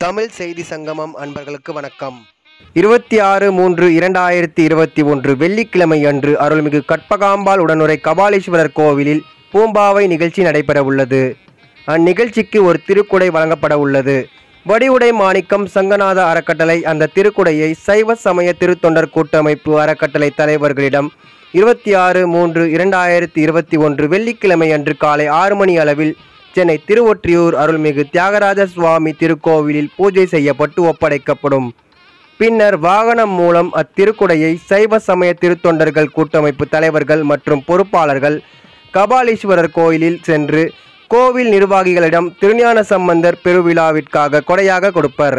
தமிழ் செய்தி சங்கமம் அன்பர்களுக்கு வணக்கம் இருபத்தி ஆறு மூன்று இரண்டாயிரத்தி இருபத்தி ஒன்று வெள்ளிக்கிழமை அன்று அருள்மிகு கற்பகாம்பாள் உடனுரை கபாலீஸ்வரர் கோவிலில் பூம்பாவை நிகழ்ச்சி நடைபெற உள்ளது அந்நிகழ்ச்சிக்கு ஒரு திருக்குடை வழங்கப்பட உள்ளது வடிவுடை மாணிக்கம் சங்கநாத அறக்கட்டளை அந்த திருக்குடையை சைவ சமய திருத்தொண்டர் கூட்டமைப்பு அறக்கட்டளை தலைவர்களிடம் இருபத்தி ஆறு மூன்று இரண்டாயிரத்தி இருபத்தி ஒன்று வெள்ளிக்கிழமை அன்று காலை ஆறு மணி அளவில் சென்னை திருவொற்றியூர் அருள்மிகு தியாகராஜ சுவாமி திருக்கோவிலில் பூஜை செய்யப்பட்டு ஒப்படைக்கப்படும் பின்னர் வாகனம் மூலம் அத்திருக்குடையை சைவ சமய திருத்தொண்டர்கள் கூட்டமைப்பு தலைவர்கள் மற்றும் பொறுப்பாளர்கள் கபாலீஸ்வரர் கோயிலில் சென்று கோவில் நிர்வாகிகளிடம் திருஞான சம்பந்தர் பெருவிழாவிற்காக கொடையாக கொடுப்பர்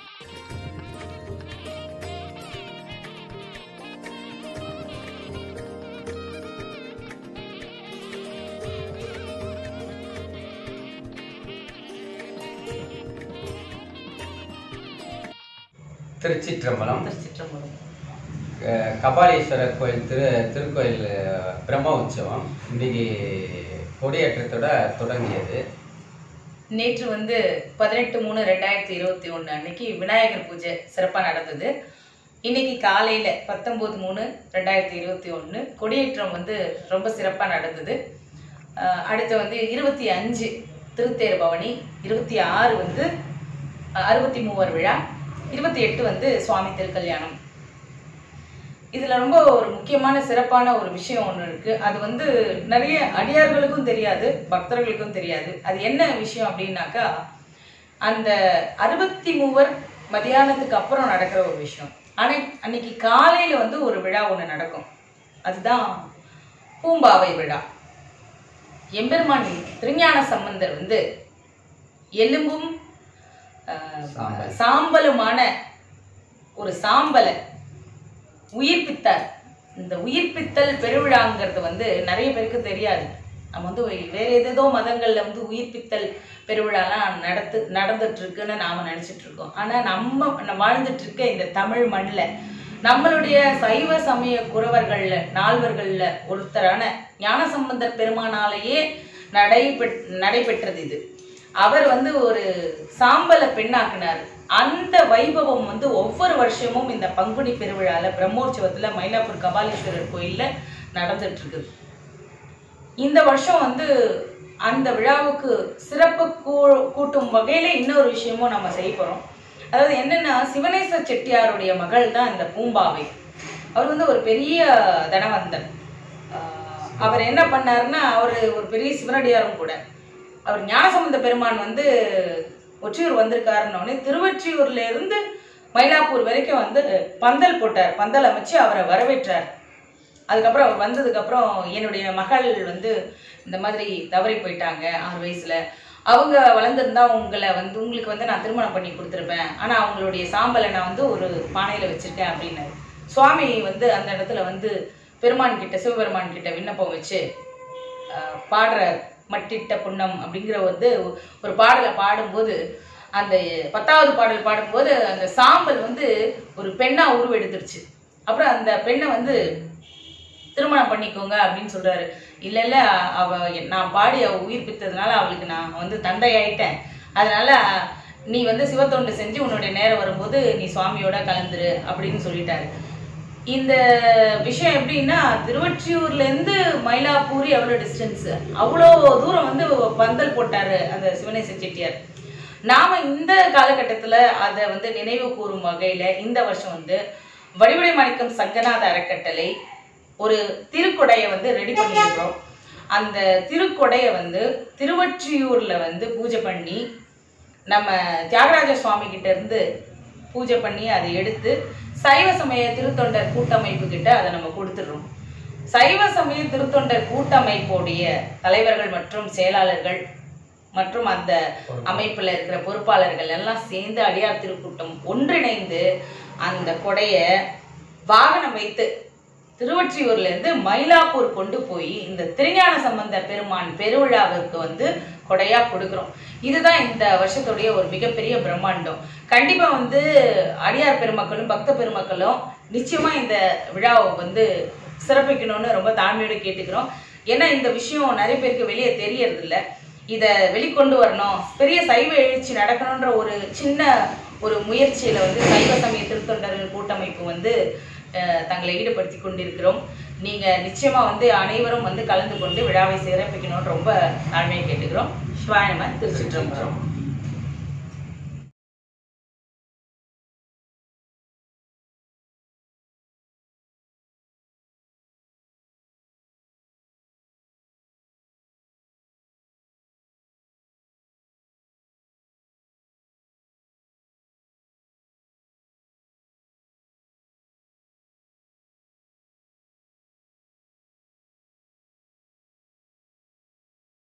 திருச்சிற்றம்பலம் திருச்சிற்றம்பலம் அஹ் கபாலீஸ்வரர் கோயில் திரு திருக்கோயில் அஹ், பிரம்ம உற்சவம் இன்னைக்கு கொடியேற்றத்தோட தொடங்கியது நேற்று வந்து பதினெட்டு மூணு ரெண்டாயிரத்தி இருபத்தி ஒன்று அன்னைக்கு விநாயகர் பூஜை சிறப்பாக நடந்தது இன்னைக்கு காலையில் பத்தொம்போது மூணு ரெண்டாயிரத்தி இருபத்தி ஒன்று கொடியேற்றம் வந்து ரொம்ப சிறப்பாக நடந்தது அஹ் அடுத்து வந்து இருபத்தி அஞ்சு திருத்தேர் பவனி இருபத்தி ஆறு வந்து அஹ், அறுபத்தி மூவர் விழா இருபத்தி எட்டு வந்து சுவாமி திருக்கல்யாணம் இதில் ரொம்ப ஒரு முக்கியமான சிறப்பான ஒரு விஷயம் ஒன்று இருக்குது அது வந்து நிறைய அடியார்களுக்கும் தெரியாது பக்தர்களுக்கும் தெரியாது அது என்ன விஷயம் அப்படின்னாக்கா அந்த அறுபத்தி மூவர் மதியானத்துக்கு அப்புறம் நடக்கிற ஒரு விஷயம் ஆனால் அன்னைக்கு காலையில் வந்து ஒரு விழா ஒன்று நடக்கும் அதுதான் பூம்பாவை விழா எம்பெருமான் திருஞான சம்பந்தர் வந்து எலும்பும் ஆஹ், சாம்பல். சாம்பலுமான ஒரு சாம்பலை உயிர்ப்பித்தார் இந்த உயிர்ப்பித்தல் பெருவிழாங்கிறது வந்து நிறைய பேருக்கு தெரியாது நம்ம வந்து வேற ஏதேதோ மதங்கள்ல வந்து உயிர்ப்பித்தல் பெருவிழாலாம் நடத்து நடந்துட்டு இருக்குன்னு நாம நினைச்சிட்டு இருக்கோம் ஆனா நம்ம நம்ம வாழ்ந்துட்டு இருக்க இந்த தமிழ் மண்ணில் நம்மளுடைய சைவ சமய குறவர்கள்ல நால்வர்கள்ல ஒருத்தரான ஞானசம்பந்தர் பெருமானாலேயே நடைபெற் நடைபெற்றது இது அவர் வந்து ஒரு சாம்பலை பெண்ணாக்குனார் அந்த வைபவம் வந்து ஒவ்வொரு வருஷமும் இந்த பங்குனி பெருவிழால பிரம்மோற்சவத்துல மயிலாப்பூர் கபாலீஸ்வரர் கோயில்ல நடந்துட்டு இருக்குது இந்த வருஷம் வந்து அந்த விழாவுக்கு சிறப்பு கூ கூட்டும் வகையில இன்னொரு விஷயமும் நம்ம செய்ய போறோம் அதாவது என்னன்னா சிவனேச செட்டியாருடைய மகள் தான் இந்த பூம்பாவை அவர் வந்து ஒரு பெரிய தனவந்தன் ஆஹ் அவர் என்ன பண்ணாருன்னா அவர் ஒரு பெரிய சிவனடியாரும் கூட அவர் ஞானசம்பந்த பெருமான் வந்து ஒற்றியூர் வந்திருக்காருன்னொடனே திருவொற்றியூர்ல இருந்து மயிலாப்பூர் வரைக்கும் வந்து பந்தல் போட்டார் பந்தல் அமைச்சு அவரை வரவேற்றார் அதுக்கப்புறம் அவர் வந்ததுக்கப்புறம் என்னுடைய மகள் வந்து இந்த மாதிரி தவறி போயிட்டாங்க ஆறு வயசுல அவங்க வளர்ந்துருந்தா உங்களை வந்து உங்களுக்கு வந்து நான் திருமணம் பண்ணி கொடுத்துருப்பேன் ஆனால் அவங்களுடைய சாம்பலை நான் வந்து ஒரு பானையில் வச்சுருக்கேன் அப்படின்னாரு சுவாமி வந்து அந்த இடத்துல வந்து பெருமான் கிட்ட சிவபெருமான் கிட்ட விண்ணப்பம் வச்சு ஆஹ், பாடுற மட்டிட்ட புண்ணம் அப்படிங்கிற வந்து ஒரு பாடலை பாடும்போது அந்த பத்தாவது பாடல் பாடும்போது அந்த சாம்பல் வந்து ஒரு பெண்ணா உருவெடுத்துருச்சு அப்புறம் அந்த பெண்ணை வந்து திருமணம் பண்ணிக்கோங்க அப்படின்னு சொல்றாரு இல்ல இல்ல அவ நான் பாடி அவ உயிர் பித்ததுனால அவளுக்கு நான் வந்து தந்தை ஆயிட்டேன் அதனால நீ வந்து சிவத்தொண்டு செஞ்சு உன்னுடைய நேரம் வரும்போது நீ சுவாமியோட கலந்துரு அப்படின்னு சொல்லிட்டாரு இந்த விஷயம் எப்படின்னா திருவொற்றியூர்ல இருந்து மயிலாப்பூர் எவ்வளோ டிஸ்டன்ஸ் அவ்வளோ தூரம் வந்து பந்தல் போட்டாரு அந்த சிவனேச செட்டியார் நாம இந்த காலகட்டத்துல அதை வந்து நினைவு கூறும் வகையில இந்த வருஷம் வந்து வடிவுடை மாணிக்கம் சங்கநாத அறக்கட்டளை ஒரு திருக்கொடையை வந்து ரெடி பண்ணியிருக்கிறோம் அந்த திருக்கொடையை வந்து திருவொற்றியூர்ல வந்து பூஜை பண்ணி நம்ம தியாகராஜ சுவாமி கிட்ட இருந்து பூஜை பண்ணி அதை எடுத்து சைவ சமய திருத்தொண்டர் கூட்டமைப்பு கிட்ட அதை நம்ம கொடுத்துடுறோம் சைவ சமய திருத்தொண்டர் கூட்டமைப்புடைய தலைவர்கள் மற்றும் செயலாளர்கள் மற்றும் அந்த அமைப்புல இருக்கிற பொறுப்பாளர்கள் எல்லாம் சேர்ந்து அடியார் திருக்கூட்டம் ஒன்றிணைந்து அந்த கொடையை வாகனம் வைத்து திருவொற்றியூர்ல இருந்து மயிலாப்பூர் கொண்டு போய் இந்த திருஞான சம்பந்த பெருமான் பெருவிழாவிற்கு வந்து கொடையா கொடுக்குறோம் இதுதான் இந்த வருஷத்துடைய ஒரு மிகப்பெரிய பிரம்மாண்டம் கண்டிப்பா வந்து அடியார் பெருமக்களும் பக்த பெருமக்களும் நிச்சயமா இந்த விழாவை வந்து சிறப்பிக்கணும்னு ரொம்ப தாழ்மையோடு கேட்டுக்கிறோம் ஏன்னா இந்த விஷயம் நிறைய பேருக்கு வெளியே தெரியறது இல்ல இதை வெளிக்கொண்டு வரணும் பெரிய சைவ எழுச்சி நடக்கணுன்ற ஒரு சின்ன ஒரு முயற்சியில் வந்து சைவ சமய திருத்தொண்டர்கள் கூட்டமைப்பு வந்து அஹ், தங்களை ஈடுபடுத்தி கொண்டிருக்கிறோம் நீங்கள் நிச்சயமாக வந்து அனைவரும் வந்து கலந்து கொண்டு விழாவை சிறப்பிக்கணும்னு ரொம்ப தாழ்மையை கேட்டுக்கிறோம் சிவாய நம திருச்சிற்றம்பலம்